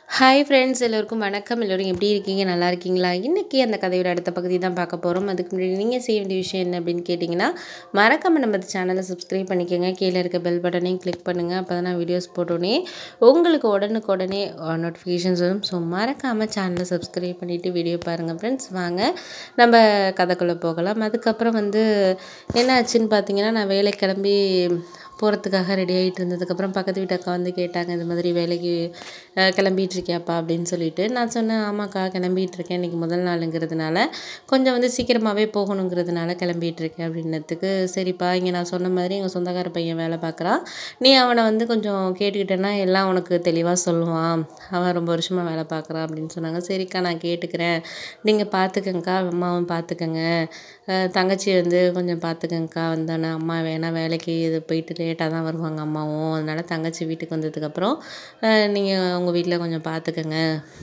hi friends எல்லோருக்கும் வணக்கம் எல்லோரும் எப்படி இருக்கீங்க நல்லா இருக்கீங்களா இன்றைக்கி அந்த கதையோட அடுத்த பகுதி தான் பார்க்க போகிறோம் அதுக்கு முன்னாடி நீங்கள் செய்ய வேண்டிய விஷயம் என்ன அப்படின்னு கேட்டிங்கன்னா மறக்காமல் நம்ம சேனலை சப்ஸ்கிரைப் பண்ணிக்கோங்க கீழே இருக்க பெல் பட்டனையும் கிளிக் பண்ணுங்கள் அப்போ தான் நான் வீடியோஸ் போட்டோன்னே உங்களுக்கு உடனுக்குடனே நோட்டிஃபிகேஷன்ஸ் வரும் ஸோ மறக்காமல் சேனலை சப்ஸ்கிரைப் பண்ணிவிட்டு வீடியோ பாருங்கள் ஃப்ரெண்ட்ஸ் வாங்க நம்ம கதைக்குள்ளே போகலாம் அதுக்கப்புறம் வந்து என்ன ஆச்சுன்னு பார்த்தீங்கன்னா நான் வேலைக்கு கிளம்பி போகிறதுக்காக ரெடி ஆகிட்டு இருந்ததுக்கப்புறம் பக்கத்து வீட்டு அக்கா வந்து கேட்டாங்க இந்த மாதிரி வேலைக்கு அஹ், கிளம்பிட்டு இருக்கியாப்பா அப்படின்னு சொல்லிட்டு நான் சொன்னேன் ஆமாக்கா கிளம்பிட்டு இருக்கேன் இன்றைக்கி முதல் நாளுங்கிறதுனால கொஞ்சம் வந்து சீக்கிரமாகவே போகணுங்கிறதுனால கிளம்பிட்டு இருக்கேன் அப்படின்னதுக்கு சரிப்பா இங்கே நான் சொன்ன மாதிரி எங்கள் சொந்தக்கார பையன் வேலை பார்க்குறான் நீ அவனை வந்து கொஞ்சம் கேட்டுக்கிட்டேன்னா எல்லாம் உனக்கு தெளிவாக சொல்லுவான் அவன் ரொம்ப வருஷமாக வேலை பார்க்குறான் அப்படின்னு சொன்னாங்க சரிக்கா நான் கேட்டுக்கிறேன் நீங்கள் பார்த்துக்கங்க்கா அம்மாவும் பார்த்துக்கங்க அஹ், தங்கச்சி வந்து கொஞ்சம் பார்த்துக்கங்க்கா வந்தானே அம்மா வேணா வேலைக்கு இது போயிட்டு லேட்டாக தான் வருவாங்க அம்மாவும் அதனால தங்கச்சி வீட்டுக்கு வந்ததுக்கப்புறம் நீங்கள் உங்கள் வீட்டில் கொஞ்சம் பார்த்துக்கங்க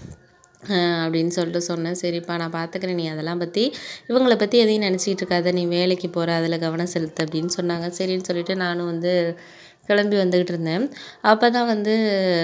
அஹ் அப்படின்னு சொல்லிட்டு சொன்னேன் சரிப்பா நான் பார்த்துக்கிறேன் நீ அதெல்லாம் பற்றி இவங்கள பற்றி எதையும் நினச்சிக்கிட்டு இருக்காத நீ வேலைக்கு போகிற அதில் கவனம் செலுத்து அப்படின்னு சொன்னாங்க சரின்னு சொல்லிட்டு நானும் வந்து கிளம்பி வந்துக்கிட்டு இருந்தேன் அப்போ தான் வந்து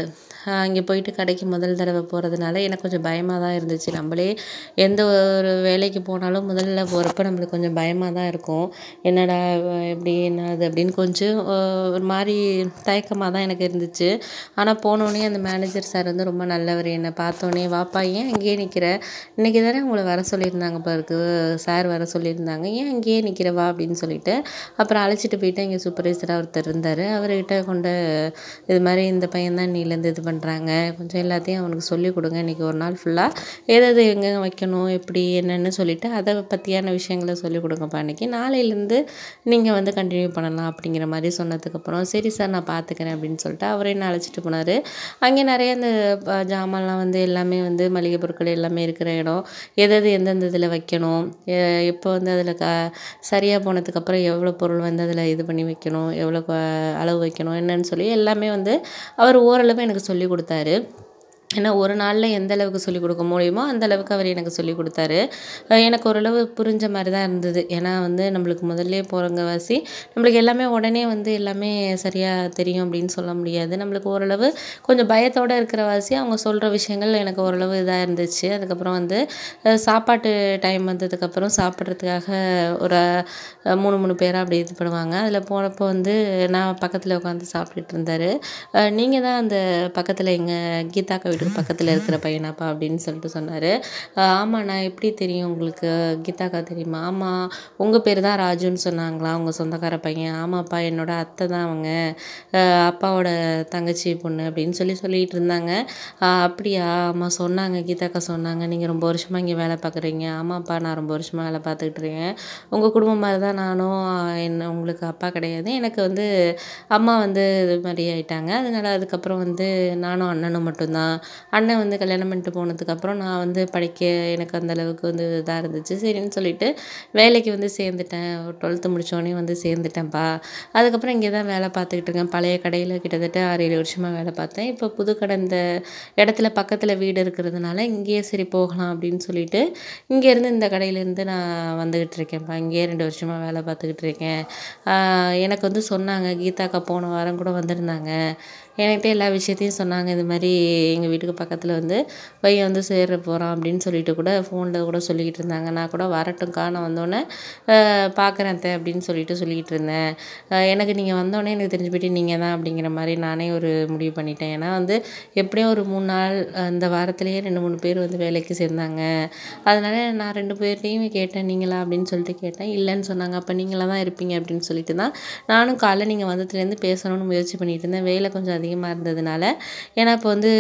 அங்கே போயிட்டு கடைக்கு முதல் தடவை போகிறதுனால எனக்கு கொஞ்சம் பயமாக தான் இருந்துச்சு நம்மளே எந்த ஒரு வேலைக்கு போனாலும் முதல்ல போகிறப்ப நம்மளுக்கு கொஞ்சம் பயமாக தான் இருக்கும் என்னடா இவ எப்படி என்னது அப்படின்னு கொஞ்சம் அஹ், ஒரு மாதிரி தயக்கமாக தான் எனக்கு இருந்துச்சு ஆனால் போனோடனே அந்த மேனேஜர் சார் வந்து ரொம்ப நல்லவர் என்னை பார்த்தோன்னே வாப்பா ஏன் இங்கேயே நிற்கிற இன்றைக்கி தானே உங்களை வர சொல்லியிருந்தாங்க பாருக்கு சார் வர சொல்லியிருந்தாங்க ஏன் இங்கேயே நிற்கிற வா அப்படின்னு சொல்லிட்டு அப்புறம் அழைச்சிட்டு போயிட்டு இங்கே சூப்பர்வைசராக ஒருத்தர் இருந்தார் அவர்கிட்ட கொண்டு இது மாதிரி இந்த பையன் தான் நீலேருந்து இது பண்ணுறாங்க கொஞ்சம் எல்லாத்தையும் அவனுக்கு சொல்லிக் கொடுங்க இன்றைக்கி ஒரு நாள் ஃபுல்லாக எதாவது எங்கே வைக்கணும் எப்படி என்னன்னு சொல்லிட்டு அதை பற்றியான விஷயங்களை சொல்லிக் கொடுங்கப்பா அன்றைக்கி நாளையிலேருந்து நீங்கள் வந்து கண்டினியூ பண்ணலாம் அப்படிங்கிற மாதிரி சொன்னதுக்கப்புறம் சரி சார் நான் பார்த்துக்கிறேன் அப்படின்னு சொல்லிட்டு அவர் என்ன அழைச்சிட்டு போனார் அங்கே நிறைய இந்த ப- ஜாமான்லாம் வந்து எல்லாமே வந்து மளிகை பொருட்கள் எல்லாமே இருக்கிற இடம் எது எது எந்தெந்த இதில் வைக்கணும் எ- எப்போ வந்து அதில் க சரியாக போனதுக்கப்புறம் எவ்வளோ பொருள் வந்து அதில் இது பண்ணி வைக்கணும் எவ்வளோ க- அளவு வைக்கணும் என்னன்னு சொல்லி எல்லாமே வந்து அவர் ஓரளவு எனக்கு சொல்லி கொடுத்தாரு ஏன்னா ஒரு நாளில் எந்த அளவுக்கு சொல்லிக் கொடுக்க முடியுமோ அந்த அளவுக்கு அவர் எனக்கு சொல்லி கொடுத்தாரு அஹ் எனக்கு ஓரளவு புரிஞ்ச மாதிரி தான் இருந்தது ஏன்னா வந்து நம்மளுக்கு முதல்ல போகிறவங்க வாசி நம்மளுக்கு எல்லாமே உடனே வந்து எல்லாமே சரியாக தெரியும் அப்படின்னு சொல்ல முடியாது நம்மளுக்கு ஓரளவு கொஞ்சம் பயத்தோடு இருக்கிற வாசி அவங்க சொல்கிற விஷயங்கள் எனக்கு ஓரளவு இதாக இருந்துச்சு அதுக்கப்புறம் வந்து அஹ் சாப்பாட்டு டைம் வந்ததுக்கப்புறம் சாப்பிட்றதுக்காக ஒரு அஹ், மூணு மூணு பேராக அப்படி இது பண்ணுவாங்க அதில் போனப்போ வந்து நான் பக்கத்தில் உட்காந்து சாப்பிட்டுட்டு இருந்தார் நீங்கள் தான் அந்த பக்கத்தில் எங்கள் கீதாக்கா வீட்டுக்கு பக்கத்தில் இருக்கிற பையனாப்பா அப்படின்னு சொல்லிட்டு சொன்னார் ஆமாம் நான் எப்படி தெரியும் உங்களுக்கு கீதாக்கா தெரியுமா ஆமாம் உங்கள் பேர் தான் ராஜுன்னு சொன்னாங்களா உங்கள் சொந்தக்கார பையன் ஆமாப்பா என்னோட அத்தை தான் அவங்க அஹ் அப்பாவோட தங்கச்சி பொண்ணு அப்படின்னு சொல்லி சொல்லிட்டு இருந்தாங்க "ஆஹ் அப்படியா ஆமாம் சொன்னாங்க கீதாக்கா சொன்னாங்க நீங்கள் ரொம்ப வருஷமாக இங்கே வேலை பார்க்குறீங்க ஆமாப்பா நான் ரொம்ப வருஷமாக வேலை பார்த்துக்கிட்டு இருக்கேன் உங்கள் குடும்பம் மாதிரி தான் நானும் ஆஹ் என்ன உங்களுக்கு அப்பா கிடையாது எனக்கு வந்து அம்மா வந்து இது மாதிரி ஆயிட்டாங்க அதனால அதுக்கப்புறம் வந்து நானும் அண்ணனும் மட்டும்தான் அண்ணன் வந்து கல்யாணம் பண்ணிட்டு போனதுக்கப்புறம் நான் வந்து படிக்க எனக்கு அந்த அளவுக்கு வந்து இதாக இருந்துச்சு சரின்னு சொல்லிட்டு வேலைக்கு வந்து சேர்ந்துட்டேன் டுவெல்த்து முடித்தோடனே வந்து சேர்ந்துட்டேன்ப்பா அதுக்கப்புறம் இங்கே தான் வேலை பார்த்துக்கிட்டு இருக்கேன் பழைய கடையில் கிட்டத்தட்ட ஆறு ஏழு வருஷமாக வேலை பார்த்தேன் இப்போ புது கடை இந்த இடத்துல பக்கத்தில் வீடு இருக்கிறதுனால இங்கேயே சரி போகலாம் அப்படின்னு சொல்லிட்டு இங்கேருந்து இந்த கடையிலேருந்து நான் வந்துக்கிட்டு இருக்கேன்ப்பா இங்கேயே ரெண்டு வருஷமாக வேலை பார்த்துக்கிட்டு இருக்கேன் ஆஹ் எனக்கு வந்து சொன்னாங்க கீதாக்கா போன வாரம் கூட வந்திருந்தாங்க என்கிட்ட எல்லா விஷயத்தையும் சொன்னாங்க இது மாதிரி எங்கள் வீட்டுக்கு பக்கத்தில் வந்து பையன் வந்து சேர போகிறான் அப்படின்னு சொல்லிட்டு கூட ஃபோனில் கூட சொல்லிக்கிட்டு இருந்தாங்க நான் கூட வரட்டும்க்கா நான் வந்தோடனே பார்க்குறேன் அத்தை அப்படின்னு சொல்லிட்டு சொல்லிக்கிட்டு இருந்தேன் அஹ் எனக்கு நீங்கள் வந்தோடனே எனக்கு தெரிஞ்சு போயிட்டு நீங்கள் தான் அப்படிங்கிற மாதிரி நானே ஒரு முடிவு பண்ணிட்டேன் ஏன்னா வந்து எப்படியும் ஒரு மூணு நாள் அஹ் இந்த வாரத்திலேயே ரெண்டு மூணு பேர் வந்து வேலைக்கு சேர்ந்தாங்க அதனால நான் ரெண்டு பேர்ட்டையும் கேட்டேன் நீங்களா அப்படின்னு சொல்லிட்டு கேட்டேன் இல்லைன்னு சொன்னாங்க அப்போ நீங்களாக தான் இருப்பீங்க அப்படின்னு சொல்லிட்டு தான் நானும் காலைல நீங்கள் வந்ததுலேருந்து பேசணும்னு முயற்சி பண்ணிட்டு இருந்தேன் வேலை கொஞ்சம் அதிகமாக இருந்ததுனால ஏன்னா இப்போ வந்து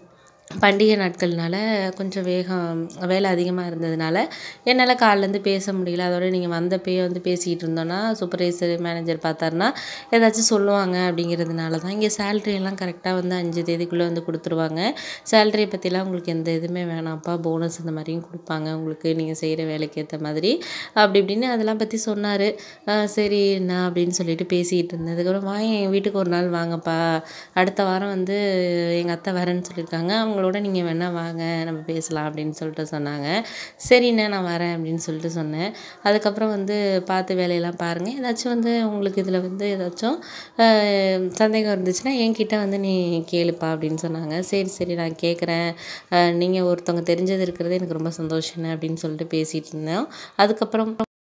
பண்டிகை நாட்கள்னால கொஞ்சம் வேகம் வேலை அதிகமாக இருந்ததுனால என்னால் காலிலேருந்து பேச முடியல அதோட நீங்கள் வந்தப்பயே வந்து பேசிக்கிட்டு இருந்தோன்னா சூப்பர்வைசர் மேனேஜர் பார்த்தாருன்னா ஏதாச்சும் சொல்லுவாங்க அப்படிங்கிறதுனால தான் இங்கே சேல்ரி எல்லாம் கரெக்டாக வந்து அஞ்சு தேதிக்குள்ளே வந்து கொடுத்துருவாங்க சேல்ரியை பற்றிலாம் உங்களுக்கு எந்த இதுவுமே வேணாம்ப்பா போனஸ் இந்த மாதிரியும் கொடுப்பாங்க உங்களுக்கு நீங்கள் செய்கிற வேலைக்கு ஏற்ற மாதிரி அப்படி இப்படின்னு அதெல்லாம் பற்றி சொன்னார் சரி நான் அப்படின்னு சொல்லிட்டு பேசிக்கிட்டு இருந்தேன் அதுக்கப்புறம் வா என் வீட்டுக்கு ஒரு நாள் வாங்கப்பா அடுத்த வாரம் வந்து எங்கள் அத்தை வரேன்னு சொல்லியிருக்காங்க அவங்க தெரிஞ்சவங்களோட நீங்கள் வேணா வாங்க நம்ம பேசலாம் அப்படின்னு சொல்லிட்டு சொன்னாங்க சரிண்ணே நான் வரேன் அப்படின்னு சொல்லிட்டு சொன்னேன் அதுக்கப்புறம் வந்து பார்த்து வேலையெல்லாம் பாருங்கள் ஏதாச்சும் வந்து உங்களுக்கு இதில் வந்து ஏதாச்சும் அஹ், சந்தேகம் இருந்துச்சுன்னா என்கிட்ட வந்து நீ கேளுப்பா அப்படின்னு சொன்னாங்க சரி சரி நான் கேட்குறேன் நீங்கள் ஒருத்தவங்க தெரிஞ்சது இருக்கிறது எனக்கு ரொம்ப சந்தோஷம்ண்ணே அப்படின்னு சொல்லிட்டு பேசிகிட்டு இருந்தோம் அதுக்கப்புறம்